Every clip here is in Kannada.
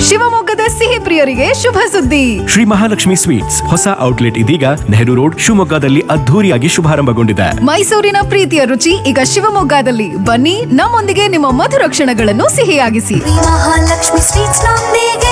ಶಿವಮೊಗ್ಗದ ಸಿಹಿ ಪ್ರಿಯರಿಗೆ ಶುಭ ಸುದ್ದಿ ಶ್ರೀ ಮಹಾಲಕ್ಷ್ಮಿ ಸ್ವೀಟ್ಸ್ ಹೊಸ ಔಟ್ಲೆಟ್ ಇದೀಗ ನೆಹರು ರೋಡ್ ಶಿವಮೊಗ್ಗದಲ್ಲಿ ಅದ್ಧೂರಿಯಾಗಿ ಶುಭಾರಂಭಗೊಂಡಿದೆ ಮೈಸೂರಿನ ಪ್ರೀತಿಯ ರುಚಿ ಈಗ ಶಿವಮೊಗ್ಗದಲ್ಲಿ ಬನ್ನಿ ನಮ್ಮೊಂದಿಗೆ ನಿಮ್ಮ ಮಧುರ ಕ್ಷಣಗಳನ್ನು ಸಿಹಿಯಾಗಿಸಿ ಮಹಾಲಕ್ಷ್ಮಿ ಸ್ವೀಟ್ಸ್ ನೊಂದಿಗೆ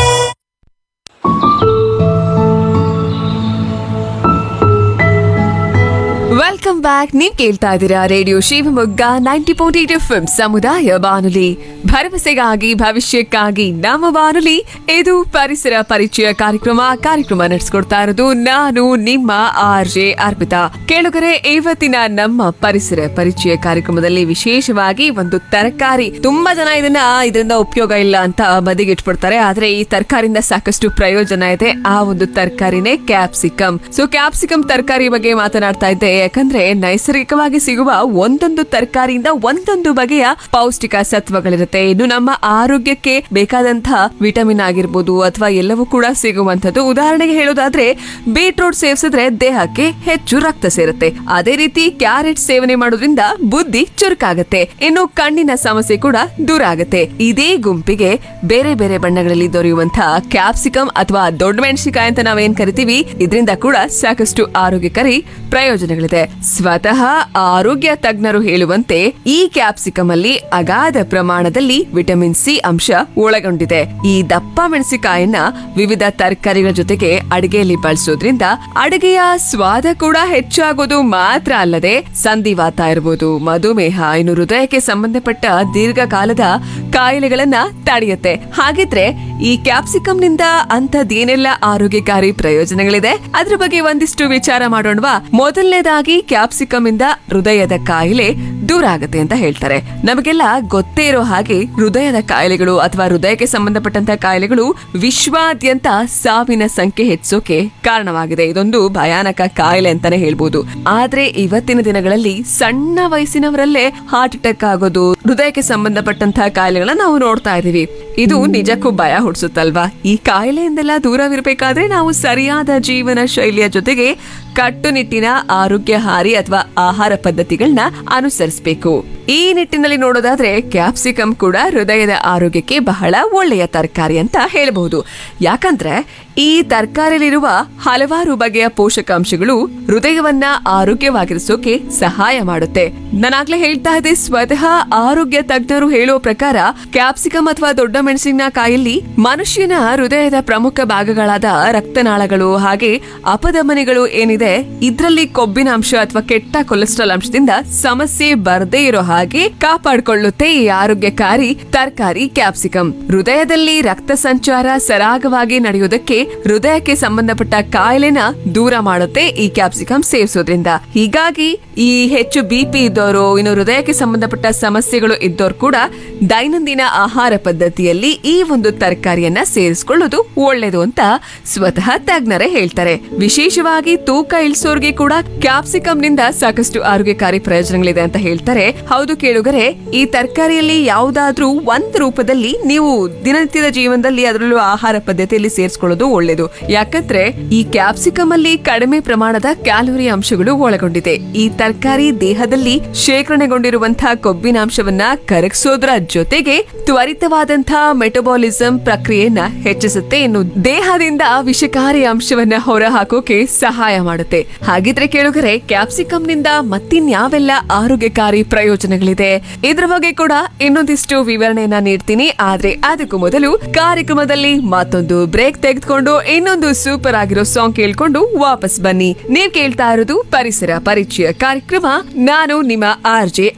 ವೆಲ್ಕಮ್ ಬ್ಯಾಕ್ ನೀವ್ ಕೇಳ್ತಾ ಇದ್ದೀರಾ radio Shivamogga ninety point eight F ಸಮುದಾಯ ಬಾನುಲಿ ಭರವಸೆಗಾಗಿ ಭವಿಷ್ಯಕ್ಕಾಗಿ ನಮ್ಮ ಬಾನುಲಿ ಇದು ಪರಿಸರ ಪರಿಚಯ ಕಾರ್ಯಕ್ರಮ ಕಾರ್ಯಕ್ರಮ ನಡೆಸ್ಕೊಡ್ತಾ ಇರೋದು ನಾನು ನಿಮ್ಮ ಆರ್ ಜೆ ಅರ್ಪಿತಾ ಕೇಳುಗರೆ ಇವತ್ತಿನ ನಮ್ಮ ಪರಿಸರ ಪರಿಚಯ ಕಾರ್ಯಕ್ರಮದಲ್ಲಿ ವಿಶೇಷವಾಗಿ ಒಂದು ತರಕಾರಿ ತುಂಬಾ ಜನ ಇದನ್ನ ಇದರಿಂದ ಉಪಯೋಗ ಇಲ್ಲ ಅಂತ ಬದಿಗಿಟ್ಬಿಡ್ತಾರೆ ಆದ್ರೆ ಈ ತರಕಾರಿಯಿಂದ ಸಾಕಷ್ಟು ಪ್ರಯೋಜನ ಇದೆ ಆ ಒಂದು ತರಕಾರಿನೇ ಕ್ಯಾಪ್ಸಿಕಮ್ ಸೊ ಕ್ಯಾಪ್ಸಿಕಮ್ ತರಕಾರಿ ಬಗ್ಗೆ ಮಾತನಾಡ್ತಾ ಇದ್ದೆ ಯಾಕಂದ್ರೆ ನೈಸರ್ಗಿಕವಾಗಿ ಸಿಗುವ ಒಂದೊಂದು ತರಕಾರಿಯಿಂದ ಒಂದೊಂದು ಬಗೆಯ ಪೌಷ್ಟಿಕ ಸತ್ವಗಳಿರುತ್ತೆ ಇನ್ನು ನಮ್ಮ ಆರೋಗ್ಯಕ್ಕೆ ಬೇಕಾದಂತಹ ವಿಟಮಿನ್ ಆಗಿರ್ಬೋದು ಅಥವಾ ಎಲ್ಲವೂ ಕೂಡ ಸಿಗುವಂತದ್ದು ಉದಾಹರಣೆಗೆ ಹೇಳೋದಾದ್ರೆ ಬೀಟ್ರೂಟ್ ಸೇವಿಸಿದ್ರೆ ದೇಹಕ್ಕೆ ಹೆಚ್ಚು ರಕ್ತ ಸೇರುತ್ತೆ ಅದೇ ರೀತಿ ಕ್ಯಾರೆಟ್ ಸೇವನೆ ಮಾಡೋದ್ರಿಂದ ಬುದ್ಧಿ ಚುರುಕಾಗತ್ತೆ ಇನ್ನು ಕಣ್ಣಿನ ಸಮಸ್ಯೆ ಕೂಡ ದೂರ ಆಗುತ್ತೆ ಇದೇ ಗುಂಪಿಗೆ ಬೇರೆ ಬೇರೆ ಬಣ್ಣಗಳಲ್ಲಿ ದೊರೆಯುವಂತಹ ಕ್ಯಾಪ್ಸಿಕಮ್ ಅಥವಾ ದೊಡ್ಡ ಮೆಣಸಿನಕಾಯಿ ಅಂತ ನಾವೇನ್ ಕರಿತೀವಿ ಇದರಿಂದ ಕೂಡ ಸಾಕಷ್ಟು ಆರೋಗ್ಯಕರಿ ಪ್ರಯೋಜನಗಳಿದೆ ಸ್ವತಃ ಆರೋಗ್ಯ ತಜ್ಞರು ಹೇಳುವಂತೆ ಈ ಕ್ಯಾಪ್ಸಿಕಮ್ ಅಲ್ಲಿ ಅಗಾಧ ಪ್ರಮಾಣದಲ್ಲಿ ವಿಟಮಿನ್ ಸಿ ಅಂಶ ಒಳಗೊಂಡಿದೆ ಈ ದಪ್ಪ ಮೆಣಸಿನಕಾಯನ್ನ ವಿವಿಧ ತರಕಾರಿಗಳ ಜೊತೆಗೆ ಅಡಿಗೆಯಲ್ಲಿ ಬಳಸೋದ್ರಿಂದ ಅಡಿಗೆಯ ಸ್ವಾದ ಕೂಡ ಹೆಚ್ಚಾಗೋದು ಮಾತ್ರ ಅಲ್ಲದೆ ಸಂಧಿವಾತ ಇರಬಹುದು ಮಧುಮೇಹ ಇನ್ನು ಹೃದಯಕ್ಕೆ ಸಂಬಂಧಪಟ್ಟ ದೀರ್ಘಕಾಲದ ಕಾಯಿಲೆಗಳನ್ನ ತಡೆಯುತ್ತೆ ಹಾಗಿದ್ರೆ ಈ ಕ್ಯಾಪ್ಸಿಕಮ್ ನಿಂದ ಅಂತದೇನೆಲ್ಲ ಆರೋಗ್ಯಕಾರಿ ಪ್ರಯೋಜನಗಳಿದೆ ಅದ್ರ ಬಗ್ಗೆ ಒಂದಿಷ್ಟು ವಿಚಾರ ಮಾಡೋಣವಾ ಮೊದಲನೇದಾಗಿ ಕ್ಯಾಪ್ಸಿಕಮ್ ಇಂದ ಹೃದಯದ ಕಾಯಿಲೆ ದೂರ ಆಗುತ್ತೆ ಅಂತ ಹೇಳ್ತಾರೆ ನಮಗೆಲ್ಲ ಗೊತ್ತೇ ಇರೋ ಹಾಗೆ ಹೃದಯದ ಕಾಯಿಲೆಗಳು ಅಥವಾ ಹೃದಯಕ್ಕೆ ಸಂಬಂಧಪಟ್ಟಂತ ಕಾಯಿಲೆಗಳು ವಿಶ್ವಾದ್ಯಂತ ಸಾವಿನ ಸಂಖ್ಯೆ ಹೆಚ್ಚೋಕೆ ಕಾರಣವಾಗಿದೆ ಇದೊಂದು ಭಯಾನಕ ಕಾಯಿಲೆ ಅಂತಾನೆ ಹೇಳ್ಬೋದು ಆದ್ರೆ ಇವತ್ತಿನ ದಿನಗಳಲ್ಲಿ ಸಣ್ಣ ವಯಸ್ಸಿನವರಲ್ಲೇ ಹಾರ್ಟ್ ಅಟ್ಯಾಕ್ ಆಗೋದು ಹೃದಯಕ್ಕೆ ಸಂಬಂಧಪಟ್ಟಂತಹ ಕಾಯಿಲೆಗಳನ್ನ ನಾವು ನೋಡ್ತಾ ಇದೀವಿ ಇದು ನಿಜಕ್ಕೂ ಭಯ ಹುಡ್ಸುತ್ತಲ್ವಾ ಈ ಕಾಯಿಲೆಯಿಂದೆಲ್ಲ ದೂರವಿರಬೇಕಾದ್ರೆ ನಾವು ಸರಿಯಾದ ಜೀವನ ಶೈಲಿಯ ಜೊತೆಗೆ ಕಟ್ಟುನಿಟ್ಟಿನ ಆರೋಗ್ಯಹಾರಿ ಅಥವಾ ಆಹಾರ ಪದ್ಧತಿಗಳನ್ನ ಅನುಸರಿಸಬೇಕು ಈ ನಿಟ್ಟಿನಲ್ಲಿ ನೋಡೋದಾದ್ರೆ ಕ್ಯಾಪ್ಸಿಕಮ್ ಕೂಡ ಹೃದಯದ ಆರೋಗ್ಯಕ್ಕೆ ಬಹಳ ಒಳ್ಳೆಯ ತರಕಾರಿ ಅಂತ ಹೇಳಬಹುದು ಯಾಕಂದ್ರೆ ಈ ತರಕಾರಿಯಲ್ಲಿರುವ ಹಲವಾರು ಬಗೆಯ ಪೋಷಕಾಂಶಗಳು ಹೃದಯವನ್ನ ಆರೋಗ್ಯವಾಗಿರಿಸೋಕೆ ಸಹಾಯ ಮಾಡುತ್ತೆ ನಾನಾಗ್ಲೇ ಹೇಳ್ತಾ ಇದ್ದೆ ಸ್ವತಃ ಆರೋಗ್ಯ ತಜ್ಞರು ಹೇಳೋ ಪ್ರಕಾರ ಕ್ಯಾಪ್ಸಿಕಮ್ ಅಥವಾ ದೊಡ್ಡ ಮೆಣಸಿನಕಾಯಲ್ಲಿ ಮನುಷ್ಯನ ಹೃದಯದ ಪ್ರಮುಖ ಭಾಗಗಳಾದ ರಕ್ತನಾಳಗಳು ಹಾಗೆ ಅಪಧಮನಿಗಳು ಏನಿದೆ ಇದ್ರಲ್ಲಿ ಕೊಬ್ಬಿನ ಅಂಶ ಅಥವಾ ಕೆಟ್ಟ ಕೊಲೆಸ್ಟ್ರಾಲ್ ಅಂಶದಿಂದ ಸಮಸ್ಯೆ ಬರದೇ ಇರೋ ಹಾಗೆ ಕಾಪಾಡಿಕೊಳ್ಳುತ್ತೆ ಈ ಆರೋಗ್ಯಕಾರಿ ತರಕಾರಿ ಕ್ಯಾಪ್ಸಿಕಮ್ ಹೃದಯದಲ್ಲಿ ರಕ್ತ ಸಂಚಾರ ಸರಾಗವಾಗಿ ನಡೆಯೋದಕ್ಕೆ ಹೃದಯಕ್ಕೆ ಸಂಬಂಧಪಟ್ಟ ಕಾಯಿಲೆನ ದೂರ ಮಾಡುತ್ತೆ ಈ ಕ್ಯಾಪ್ಸಿಕಮ್ ಸೇವಿಸೋದ್ರಿಂದ ಹೀಗಾಗಿ ಈ ಹೆಚ್ಚು ಬಿಪಿ ಇದ್ದವರು ಇನ್ನು ಹೃದಯಕ್ಕೆ ಸಂಬಂಧಪಟ್ಟ ಸಮಸ್ಯೆಗಳು ಇದ್ದವ್ರು ಕೂಡ ದೈನಂದಿನ ಆಹಾರ ಪದ್ಧತಿಯಲ್ಲಿ ಈ ಒಂದು ತರಕಾರಿಯನ್ನ ಸೇರಿಸಿಕೊಳ್ಳೋದು ಒಳ್ಳೇದು ಅಂತ ಸ್ವತಃ ತಜ್ಞರೇ ಹೇಳ್ತಾರೆ ವಿಶೇಷವಾಗಿ ತೂಕ ಇಳಿಸೋರ್ಗೆ ಕೂಡ ಕ್ಯಾಪ್ಸಿಕಮ್ ನಿಂದ ಸಾಕಷ್ಟು ಆರೋಗ್ಯಕಾರಿ ಪ್ರಯೋಜನಗಳಿದೆ ಅಂತ ಹೇಳ್ತಾರೆ ಹೌದು ಕೇಳುಗರೆ ಈ ತರಕಾರಿಯಲ್ಲಿ ಯಾವುದಾದ್ರೂ ಒಂದ್ ರೂಪದಲ್ಲಿ ನೀವು ದಿನನಿತ್ಯದ ಜೀವನದಲ್ಲಿ ಅದರಲ್ಲೂ ಆಹಾರ ಪದ್ಧತಿಯಲ್ಲಿ ಸೇರಿಸ್ಕೊಳ್ಳೋದು ಒಳ್ಳೇದು ಯಾಕಂದ್ರೆ ಈ ಕ್ಯಾಪ್ಸಿಕಮ್ ಅಲ್ಲಿ ಕಡಿಮೆ ಪ್ರಮಾಣದ ಕ್ಯಾಲೋರಿ ಅಂಶಗಳು ಒಳಗೊಂಡಿದೆ ಈ ತರಕಾರಿ ದೇಹದಲ್ಲಿ ಶೇಖರಣೆಗೊಂಡಿರುವಂತಹ ಕೊಬ್ಬಿನಾಂಶವನ್ನ ಕರಗಿಸೋದ್ರ ಜೊತೆಗೆ ತ್ವರಿತವಾದಂತಹ ಮೆಟಬಾಲಿಸಂ ಪ್ರಕ್ರಿಯೆಯನ್ನ ಹೆಚ್ಚಿಸುತ್ತೆ ಇನ್ನು ದೇಹದಿಂದ ವಿಷಕಾರಿ ಅಂಶವನ್ನ ಹೊರ ಹಾಕೋಕೆ ಸಹಾಯ ಮಾಡುತ್ತೆ ಹಾಗಿದ್ರೆ ಕೇಳುಗರೆ ಕ್ಯಾಪ್ಸಿಕಮ್ ನಿಂದ ಮತ್ತಿನ್ಯಾವೆಲ್ಲ ಆರೋಗ್ಯಕಾರಿ ಪ್ರಯೋಜನಗಳಿದೆ ಇದ್ರ ಬಗ್ಗೆ ಕೂಡ ಇನ್ನೊಂದಿಷ್ಟು ವಿವರಣೆಯನ್ನ ನೀಡ್ತೀನಿ ಆದ್ರೆ ಅದಕ್ಕೂ ಮೊದಲು ಕಾರ್ಯಕ್ರಮದಲ್ಲಿ ಮತ್ತೊಂದು ಬ್ರೇಕ್ ತೆಗೆದುಕೊಂಡು ಇನ್ನೊಂದು ಸೂಪರ್ ಆಗಿರೋ ಸಾಂಗ್ ಕೇಳ್ಕೊಂಡು ವಾಪಸ್ ಬನ್ನಿ ನೀವ್ ಕೇಳ್ತಾ ಇರೋದು ಪರಿಸರ ಪರಿಚಯ ಕಾರ್ಯಕ್ರಮ ನಾನು ನಿಮ್ಮ ಆರ್ ಜೆ